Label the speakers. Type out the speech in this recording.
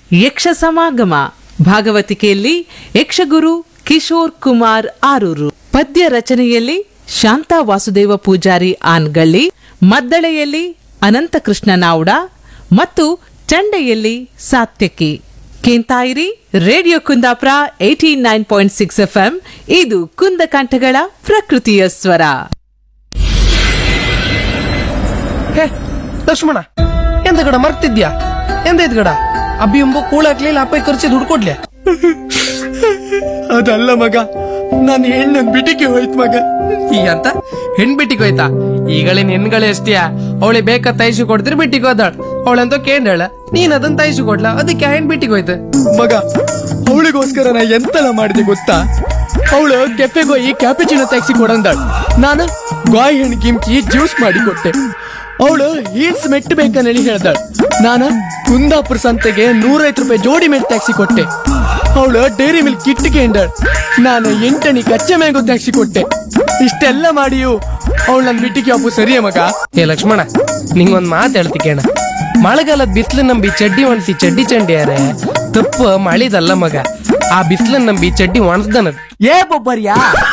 Speaker 1: ಯಕ್ಷ ಸಮಾಗಮ ಭಾಗವತಿಕೆಯಲ್ಲಿ ಯಕ್ಷಗುರು ಕಿಶೋರ್ ಕುಮಾರ್ ಆರೂರು ಪದ್ಯ ರಚನೆಯಲ್ಲಿ ಶಾಂತಾ ವಾಸುದೇವ ಪೂಜಾರಿ ಆನ್ಗಳ್ಳಿ ಮದ್ದಳೆಯಲ್ಲಿ ಅನಂತಕೃಷ್ಣ ನಾವ್ಡ ಮತ್ತು ಚಂಡೆಯಲ್ಲಿ Satyaki Kenthayiri radio Kundapura eighty nine point six FM ಇದು ಕುಂದಕಂಠಗಳ ಪ್ರಕೃತಿಯ ಸ್ವರ
Speaker 2: ಹೇ ಲಕ್ಷ್ಮಣ ಎಂತ ಗಡ ಮರ್ತಿದ್ಯಾ ಎಂತ ಇದ್ ಗಡ ಅಬ್ಬಿ ಎಂಬ ಕೂಳಾಕ್ಲಿಲ್ಲ ಅಪ್ಪ ಖರ್ಚಿ ದುಡ್ಡು ಕೊಡ್ಲೆ
Speaker 3: ಅದಲ್ಲ ಮಗ ನಾನು ಹೆಣ್ಣನ್ ಬಿಟಿಗೆ ಹೋಯ್ತು ಮಗ
Speaker 2: ಈ ಅಂತ ಹೆಣ್ ಬಿಟ್ಟಿಗೆ ಹೋಯ್ತಾ ಈಗಳಿನ ಹೆಣ್ಗಳೇ ಎಷ್ಟಿಯಾ ಅವಳಿ ಬೇಕಾ ತೈಸು ಕೊಡ್ತಿರ್ ಬಿಟ್ಟಿಗೆ ಹೋದಾಳ ಅವಳಂತ ಕೇಂಡಳ ನೀನ್ ಅದನ್ನ ತೈಸು ಕೊಡ್ಲ ಅದಕ್ಕೆ ಆ ಹೆಣ್ ಬಿಟ್ಟಿಗೆ ಹೋಯ್ತು
Speaker 3: ಮಗ ಅವಳಿಗೋಸ್ಕರ ನಾ ಎಂತೆಲ್ಲ ಮಾಡಿದೆ ಗೊತ್ತಾ ಅವಳು ಕೆಫೆಗೆ ಹೋಗಿ ಕ್ಯಾಪಿಚಿನೋ ಟ್ಯಾಕ್ಸಿ ಕೊಡಂದಾಳು ನಾನು ಗಾಯಿ ಹಣ್ಣು ಕಿಮ್ಕಿ ಜ್ಯೂಸ್ ಮಾಡಿ ಕೊಟ್ಟೆ ಅವಳು ಹೀಲ್ಸ್ ಮೆಟ್ಟು ಬೇಕಂದೇಳಿ ಹೇಳ್ದಾಳು ನಾನು ಕುಂದಾಪುರ ಸಂತೆಗೆ ನೂರೈವತ್ತು ರೂಪಾಯಿ ಜೋಡಿ ಮೆಟ್ ಟ್ಯಾಕ್ಸಿ ಕೊಟ್ಟೆ ಅವಳು ಡೈರಿ ಮಿಲ್ಕ್ ಕಿಟ್ಟಿಗೆ ಎಂದಾಳು ನಾನು ಎಂಟಣಿ ಕಚ್ಚೆ ಮ್ಯಾಂಗೋ ಟ್ಯಾಕ್ಸಿ ಕೊಟ್ಟೆ ಇಷ್ಟೆಲ್ಲ ಮಾಡಿಯು ಅವಳು ನನ್ ಬಿಟ್ಟಿಗೆ ಅಪ್ಪು ಸರಿಯೇ ಮಗ
Speaker 2: ಏ ಲಕ್ಷ್ಮಣ ನಿಂಗೊಂದ್ ಮಾತು ಹೇಳ್ತಿ ಕೇಣ ಮಳೆಗಾಲದ ಬಿಸಿಲು ನಂಬಿ ಚಡ್ಡಿ ಒಣಸಿ ಚಡ್ಡಿ ಚಂಡಿ ಯಾರೆ ತಪ್ಪು ಮಳಿದಲ್ಲ ಮಗ ಆ ಬಿಸಿಲನ್ನ ನಂಬಿ ಚಡ್ಡಿ ಒಣಸ್ದನದ್
Speaker 3: ಏ ಬೊಬ್ಬರ್ಯಾ